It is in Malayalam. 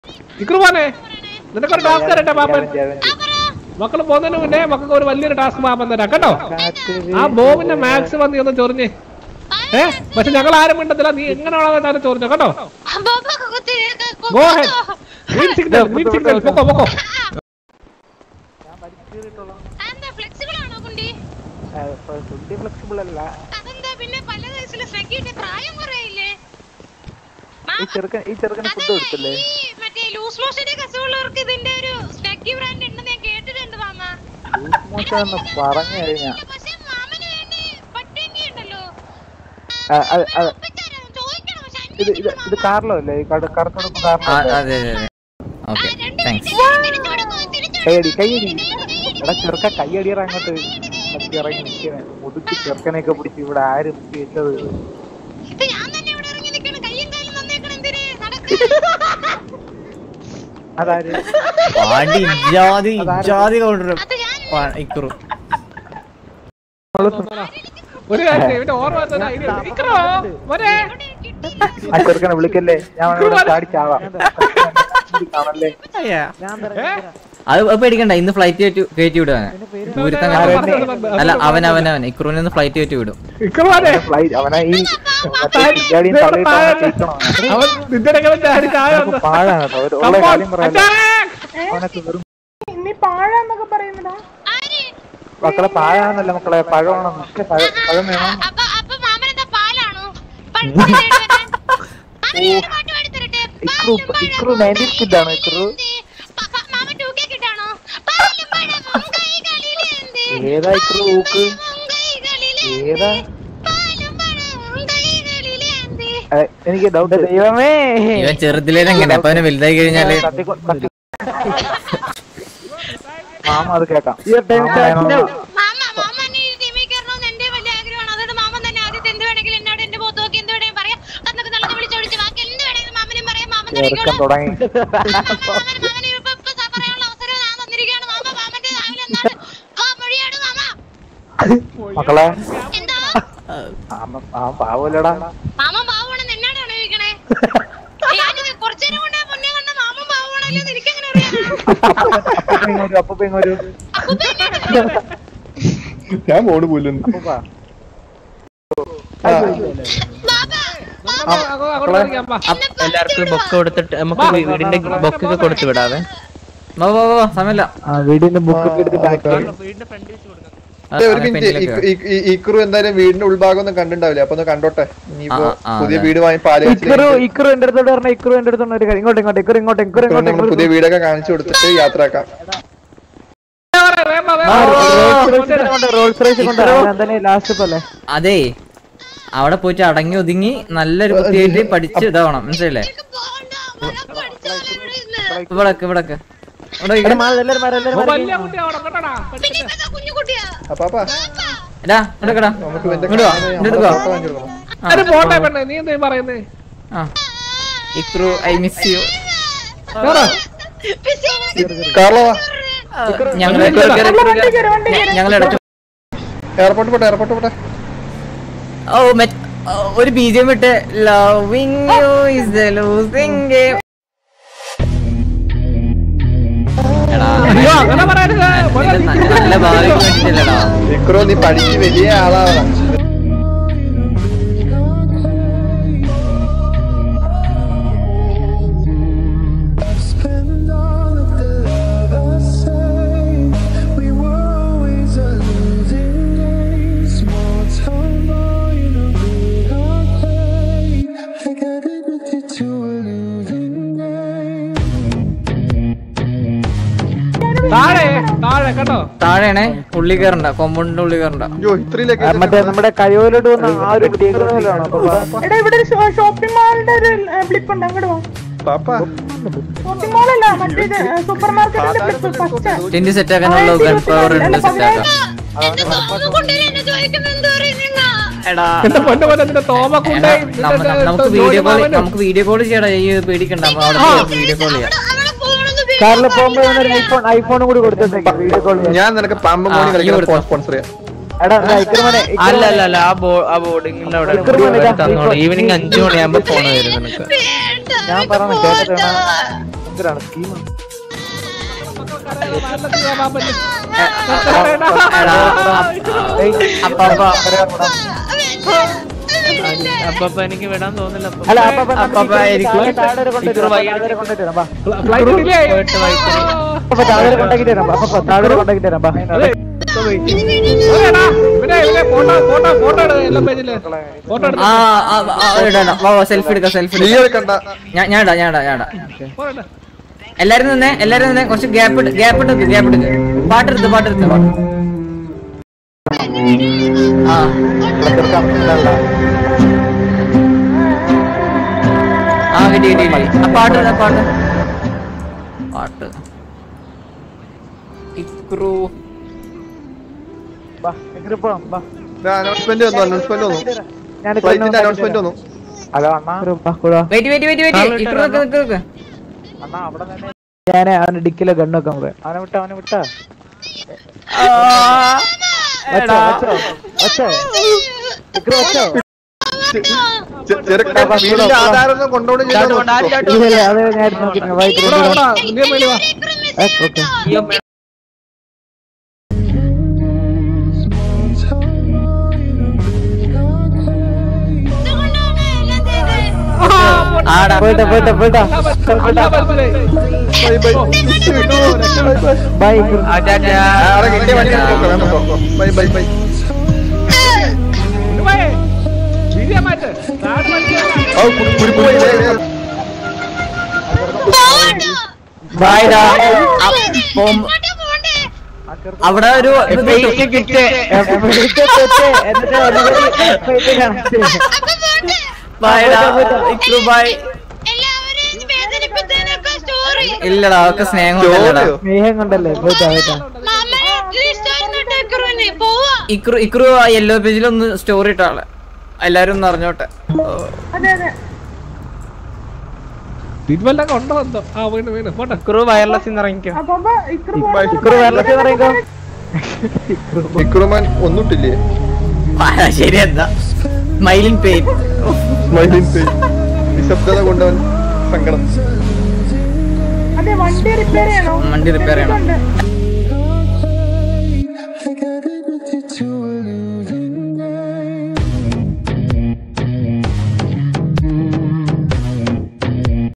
ഇക്രുമാനെ നിനക്കൊരു ടാസ്ക് തരട്ടെ പാപ്പൻ മക്കള് പോകുന്നതിന് മുന്നേ മക്കൾക്ക് ഒരു വലിയൊരു ടാസ്ക് പാപ്പൻ തരാം കേട്ടോ ആ ബോബിന്റെ മാക്സ് വന്ന് ഒന്ന് ചൊറിഞ്ഞേ ഏ പക്ഷെ ഞങ്ങൾ ആരും മിണ്ടത്തില്ല നീ എങ്ങനെയാണോ ചൊറിഞ്ഞോ കേട്ടോ go head green signal green signal പൊക്കോ പൊക്കോ ഫ്ലെക്സിബിൾ ആണോ കുണ്ടി ഫ്ലെക്സിബിൾ അല്ല അതെന്താ പിന്നെ പല വയസ്സിൽ സ്നഗ്ഗിന്റെ പ്രായം കുറയില്ലേ ഈ ചെറുക്കൻ ഈ ചെറുക്കന് ഫുഡ് കൊടുത്തില്ലേ ഈ മറ്റേ ലൂസ് മോഷന്റെ കസുള്ളവർക്ക് ഇതിന്റെ ഒരു സ്നഗ്ഗി ബ്രാൻഡ് ഉണ്ടെന്ന് ഞാൻ കേട്ടിട്ടുണ്ട് മാമ ലൂസ് മോഷൻ എന്ന് പറഞ്ഞു കഴിഞ്ഞാ പക്ഷെ മാമന് വേണ്ടി പട്ടിങ്ങി ഉണ്ടല്ലോ ആ, അത് അത് ഒപ്പിച്ചേരാം, ചോദിക്കണം പക്ഷെ ഇത് ഇത് ഇത് കാർലോ അല്ലേ ഈ കട കറുത്തെടുപ്പ് കാർലോ ആ, അല്ലേ? അതെ അതെ അതെ ഓക്കെ താങ്ക്സ് തിരിച്ചു കൊടുക്കൂ, തിരിച്ചു കൈയടി കൈയടി എടാ ചെറുക്ക കൈയടിയറ അങ്ങോട്ട് മറ്റേ ഇറങ്ങി നിൽക്കണേ മുതുക്കി ചെറുക്കനെയൊക്കെ പിടിച്ച് ഇവിടെ ആര് മുക്കി വെച്ചത് ഇത് ഞാൻ തന്നെ ഇവിടെ ഇറങ്ങി നിൽക്കണ കയ്യും കാലും നന്നേക്കണം എന്തിന് നടക്ക് അതാര് പാടി ജാതി ജാതി കൗണ്ടർ അത് ഞാൻ ഇക്കുറു ഒരു കാര്യം ചെയ്യ്, ഇവന്റെ ഓർമ്മ വരുന്നത് ഐഡിയ ഉണ്ട്. ഇക്രോ, മോനെ. ആ ചെറുക്കനെ വിളിക്കല്ലേ ഞാൻ ഇവിടെ ചാടി ചാവാം കാണല്ലേ ഏ? അത് അത് പേടിക്കണ്ട ഇന്ന് ഫ്ലൈറ്റ് കയറ്റി കയറ്റി വിടുവാൻ ദൂരത്തെ അല്ല അവൻ അവൻ അവൻ ഇക്കുറുവിനെ ഒന്ന് ഫ്ലൈറ്റ് കയറ്റി വിടും ഇക്രുമാനെ, ഫ്ലൈറ്റ് അവനെ ഈ മറ്റേ പിച്ചാടിയും തള്ളിയിട്ട് അവനെ ജയിക്കണം അവൻ നിന്റെ ഇടയ്ക്ക് വെച്ച് ചാടി ചായ വന്നു. പാഴാണ് കേട്ടോ ഒരു ഉള്ള Come on, കാര്യം പറയാം attack! അവനൊക്കെ വെറും നീ പാഴാന്നൊക്കെ പറയുന്നടാ ആര് മക്കളെ പാഴാന്നല്ല മക്കളെ പഴമാണെന്ന് പക്ഷെ പഴം പഴം വേണം അപ്പൊ അപ്പൊ മാമൻ എന്താ പാലാണോ പഴുത്ത തേടി വരാൻ? മാമന് ഞാൻ ഒരു പാട്ട് പാടി തരട്ടെ? ഇക്രു പാലും പഴവും ഇക്രു നയൻറ്റി കിഡാണ് ഇക്രു എന്ത്? പ- പ- മാമൻ 2K കിട്ടാണോ? പാലും പഴവും കൈകളിൽ എന്ത്? ഏതാ ഇക്രു ഊക്ക് പഴവും കൈകളിൽ എന്ത്? ഏതാ പാലും പഴവും കൈകളിൽ എന്ത്? അതെ, എനിക്ക് ഡൗട്ട് ദൈവമേ ഇവൻ ചെറുതിലേ എങ്ങനെ അപ്പൊ അവന് വലുതായി കഴിഞ്ഞാല് മാമ അത് കേക്കാം മാമ മാമൻ ഈ ടീമിൽ കയറണമെന്ന് എന്റെ വലിയ ആഗ്രഹമാണ് അതുകൊണ്ട് മാമൻ തന്നെ ആദ്യത്തെ എന്ത് വേണമെങ്കിലും എന്നോട് എന്റെ മുഖത്ത് നോക്കി എന്ത് വേണമെങ്കിലും പറയാം അന്നൊക്കെ നല്ല വിളിച്ചോടിച്ച് ബാക്കി എന്ത് വേണമെങ്കിലും മാമനും പറയാം മാമൻ ചെറുക്കൻ തുടങ്ങിക്കോളൂ തുടങ്ങി മാമൻ മാമന് ഇപ്പൊ ഇപ്പൊ സ- പറയാനുള്ള അവസരം ഞാൻ തന്നിരിക്കുകയാണ് മാമ മാമന്റെ രാവിലെ എന്താണ് ആ മൊഴിയാണ് മാമ മക്കളെ എന്താ മാമ ആ പാവല്ലടാ മാമൻ പാവമാണെന്ന് എന്നോടാണ് ചോദിക്കണേ ഞാനിത് കുറച്ചു നേരം കൊണ്ട് മുന്നേ കണ്ട മാമൻ പാവമാണല്ലോ എന്ന് എനിക്കെങ്ങനെ അറിയാം അപ്പൂപ്പ ഇങ്ങോട്ട് അപ്പൂപ്പ എന്നോട് ഞാൻ പോണ് പോലും അപ്പൂപ്പ ബാബ ആ, അങ്ങോ- അങ്ങോട്ട് മാറിക്കാം, വാ. എല്ലാവർക്കും ബൊക്കെ കൊടുത്തിട്ട് നമുക്ക് വീ- വീടിന്റെ ബൊക്കൊക്കെ കൊടുത്തു വിടാവേ വാ വാ വാ, വാ സമയമില്ല ആ വീടിന്റെ ബുക്ക് ഒക്കെ എടുത്ത് ബാക്കി അത് ഒരു മിനിറ്റ് പെന്നിലൊക്കെ ഇക്രു എന്തായാലും വീടിന്റെ ഉൾഭാഗം ഒന്നും കണ്ടിണ്ടാവില്ല അപ്പൊ ഒന്ന് കണ്ടോട്ടെ ഇനിയിപ്പോ ആ, ആ, പുതിയ അതെ. വീട് വാങ്ങി പാല് ഇക്രു ഇക്രു എന്റെ അടുത്തോട്ട് പറഞ്ഞ ഇക്രു എന്റെ അടുത്തോട്ട് ഒരു കാര്യം ഇങ്ങോട്ട് ഇങ്ങോട്ട് ഇക്രു ഇങ്ങോട്ട് ഇക്രു ഇങ്ങോട്ട് നമ്മൾ പുതിയ വീടൊക്കെ കാണിച്ചു കൊടുത്തിട്ട് യാത്രയാക്കാം വേഗം വാ, വേഗം വാ. റോൾസ് റൈസ് കൊണ്ടുവരാൻ തന്നെ ലാസ്റ്റ് പോലെ അതെ അവിടെ പോയിട്ട് അടങ്ങി ഒതുങ്ങി നല്ലൊരു കുത്തിയായിട്ട് പഠിച്ച് ഇതാവണം മനസ്സിലല്ലേ പോകണ്ട മഴ പഠിച്ചാലും ഇവിടെ ഇരുന്ന് ഇവിടക്ക് ഇവിടക്ക് ഇവിടെ ഇരിക്ക്. എല്ലാരും മാറി എല്ലാരും ഓ, വലിയ കുട്ടിയാവണം കേട്ടോടാ പിന്നെ ഇപ്പൊ ഇതാ കുഞ്ഞു കുട്ടിയാ അപ്പാപ്പാ എടാ ഇവിടക്കടാ നമുക്ക് ഇവന്റെ ഇങ്ങോട്ട് വാ കാണാൻ ഇങ്ങോട്ട് വാ പാപ്പ വാങ്ങിച്ചു കൊടുക്കണം. ഒരു പോട്ടെ പെണ്ണെ നീ എന്താ പറയുന്നേ ആ ഇക്രു ഐ മിസ് യു കാർലോ വാ ഞങ്ങൾ ഞങ്ങൾ ഇടയ്ക്ക് എയർപോർട്ട് പോട്ടെ എയർപോർട്ട് പോട്ടെ ഓ മറ്റ് ഓ, ഒരു ബീജം ഇട്ട് loving you is the losing game അയ്യോ അങ്ങനെ പറയരുത് മോനെ, നീ നല്ല ഭാവിക്ക് വേണ്ടിട്ടല്ലടാ ഇക്രു നീ പഠിച്ച് വലിയ ആളാവണം താഴെ താഴെ കേട്ടോ താഴെയാണേ ഉള്ളി കയറണ്ട കൊമ്പുണ്ടിന്റെ ഉള്ളി കയറണ്ട അയ്യോ ഇത്രയിലേക്ക് മറ്റേ നമ്മുടെ കയ്യോലോട്ട് വന്ന ആ ഒരു ടീക്കറാണോ എടാ ഇവിടെ ഒരു ഷോപ്പിംഗ് മാളിന്റെ ഒരു ബ്ലിപ്പ് ഉണ്ട് അങ്ങോട്ട് വാ പാപ്പ ഷോപ്പിംഗ് മാളല്ല മറ്റേത് സൂപ്പർ മാർക്കറ്റിന്റെ ബ്ലിപ്പ് പച്ച ടെന്റ് സെറ്റ് ആക്കാനുള്ള ഗൺ പവർ ഉണ്ട് സെറ്റ് ആക്കാം എന്റെ തോന്നു കൊണ്ടുവരാൻ എന്നെ ചോദിക്കുന്നത് എന്ത് പറയുന്ന എടാ എന്റെ പൊന്നു പോലെ നിന്റെ തോമ എടാ, കൊണ്ടേ നമ്മ- നമ്മ- നമുക്ക് വീഡിയോ കോൾ നമുക്ക് വീഡിയോ കോൾ ചെയ്യടാ ഈ പേടിക്കണ്ട നമ്മ അവിടെ വീഡിയോ കോൾ ചെയ്യാം അവിടെ പോകണമെന്ന് കാറിൽ പോകുമ്പോ ഒരു ഐഫോൺ ഐഫോണും കൂടി കൊടുത്തേക്ക് വീഡിയോ കോൾ ഞാൻ നിനക്ക് പമ്പ് ആ, മോണി ഈ കളിക്കാൻ കൊടുത്തോ. സ്പോൺസർ ചെയ്യാം എടാ ഇക്രമനെ അല്ല അല്ല അല്ല ആ ബോ ആ ബോർഡിങ്ങിന്റെ അവിടെ ഇക്രു മതി, തന്നോളൂ ഈവനിങ് അഞ്ചു മണിയാകുമ്പോ ഫോൺ വരും നിനക്ക് വേണ്ട ഞാൻ പറഞ്ഞു കേട്ടിട്ട് വേണം എന്തിനാണ് സ്കീമാണ് എടാ അപ്പാപ്പ അപ്പൊ അപ്പൊ എനിക്ക് വിടാൻ തോന്നില്ല അപ്പൊ അല്ല അപ്പൊ അപ്പൊ നമുക്ക് അപ്പൊ എനിക്ക് താഴെ താഴെ വരെ കൊണ്ടുവരും, ഇത്ര വൈകി താഴെ വരെ കൊണ്ടുവരും, ബാ. ഫ്ലൈറ്റ് ഡിലേ ആയി പോയിട്ട് വൈകിട്ട് അപ്പൊ താഴെ വരെ കൊണ്ടാക്കി തരാം ബാ. അപ്പൊ താഴെ വരെ കൊണ്ടാക്കി തരാം ബാ. അതെ. ഓക്കേടാ. ഇവനെ ഇവനെ ഫോട്ടോ ഫോട്ടോ ഫോട്ടോ എടു എല്ലാ പേജില് ഫോട്ടോ എടുത്ത് ആ ആ, ആ, ഇടാം വാ സെൽഫി എടുക്കാം സെൽഫി നീ എടുക്കാം എടുക്കണ്ട ഞാൻ ഞാൻ ഇടാം ഞാൻ ഇടാം ഞാൻ ഇടാം ഫോട്ടോ എടു. എല്ലാരും നിന്നേ എല്ലാരും നിന്നേ കുറച്ച് ഗ്യാപ്പ് ഇട്ട് ഗ്യാപ്പ് ഇട്ട് ഗ്യാപ്പ് ഇട്ട് പാട്ടെടുത്ത് പാട്ടെടുത്ത് പാട്ട് ആ ഇവിടെ ചെറുക്കാൻ പറ്റില്ല. ആ കിട്ടി കിട്ടി കിട്ടി ആ പാട്ട് ഇടാ, പാട്ട് പാട്ട് ഇക്രു ബാ, എങ്ങനെ പോവാം, ബാ. അനൗൺസ്മെന്റ് വന്നു അനൗൺസ്മെന്റ് വന്നു ഞാനിപ്പോ ഫ്ലൈറ്റിന്റെ ഒന്ന് അനൗൺസ്മെന്റ് വന്നു ഹലോ അണ്ണാ ബാ, കൂടാ. വെയിറ്റ് വെയിറ്റ് വെയിറ്റ് വെയിറ്റ് ഇക്രു നിക്ക് നിക്ക് നിക്ക് അണ്ണാ അവിടെ തന്നെ ഞാന് അവന് ഡിക്കിലെ ഗണ്ണ് വെക്കാൻ പറയാം അവനെ വിട്ട അവനെ വിട്ട ആ, വച്ചോ എടാ. വച്ചോ വച്ചോ ഇക്രു വച്ചോ ചെറുക്കൻ വീടിന്റെ ആധാരം ഒന്നും കൊണ്ടുപോയി ചാട്ടു കൊണ്ട് ആര് ചാട്ടു? ഇല്ല ഇല്ല അത് ഞാൻ നോക്കിയിരുന്നു വാ, ഇക്രു ഇവിടെ വാ, ഇവിടെ വാ. ഇവിടെ വാ. നീ മേളിൽ വാ. ഏ, ഓക്കേ അയ്യോ, ഇതുകൊണ്ടാണ് എല്ലാം ചെയ്തത്. ആടാ പോയിട്ടാ പോയിട്ടാ പോയിട്ടാ അല്ലാ മനസ്സിലായി. ബൈ ബൈ ബൈ ബൈ ഇക്രു ആ, ചാച്ചാ. അവിടെ കിട്ടിയ വണ്ടി എടുത്തോ, വേഗം പോ. ബൈ ബൈ ബൈ ഇങ്ങ് പോയേ. വീഡിയോ മാറ്റ്. താഴെ വലിച്ച് ഔ, കുടി- കുടിപ്പ് പോയി, വേ, വേ. പോവണ്ടോ? ബായ്ഡാ ഇങ്ങോട്ട് പോണ്ടേ? അവിടെ ഒരു ഇത് ഫേക്ക് കിറ്റ്. എന്നിട്ട് എന്നിട്ട് അപ്പൊ പോണ്ടേ? ബായ്ഡാ ഇക്രു ബായ് എല്ലാവരെയും വേദനിപ്പിച്ചതിനൊക്കെ സ്റ്റോറി ഇല്ലടാ അവർക്ക് സ്നേഹം കൊണ്ടല്ലടാ ചോദ്യോ? സ്നേഹം കൊണ്ടല്ലേ പോയിട്ടാ പോയിട്ടാ മാമനെ ഇഷ്ടമായിരുന്നിട്ട് ഇക്രുവിന് പോവാ ഇക്രു ഇക്രു ആ യെല്ലോ പേജിൽ ഒന്ന് സ്റ്റോറി ഇട്ടാളെ എല്ലാരും ഒന്ന് അറിഞ്ഞോട്ടെ ഓ. അതെ അതെ തിരുവല്ലൊക്കെ ഉണ്ടോ എന്തോ ആ വീണ് വീണ് പോട്ടെ ക്രൂ വയർലെസ് ഇന്ന് ഇറങ്ങിക്കോ അപ്പൊ അപ്പൊ ഇക്രു ബൈ. ഇക്രു വേറെ പറയുമ്പോ ഇക്രുമാൻ ഒന്നുമിട്ടില്ലേ ആ, ശരി എന്താ മൈലിൻ പെയിൻ സ്മൈലിംഗ് ഫേസ്. നിശബ്ദത കൊണ്ടവൻ സങ്കടം അതെ വണ്ടി റിപ്പയർ ചെയ്യണോ വണ്ടി റിപ്പയർ ചെയ്യണം ഉണ്ട്.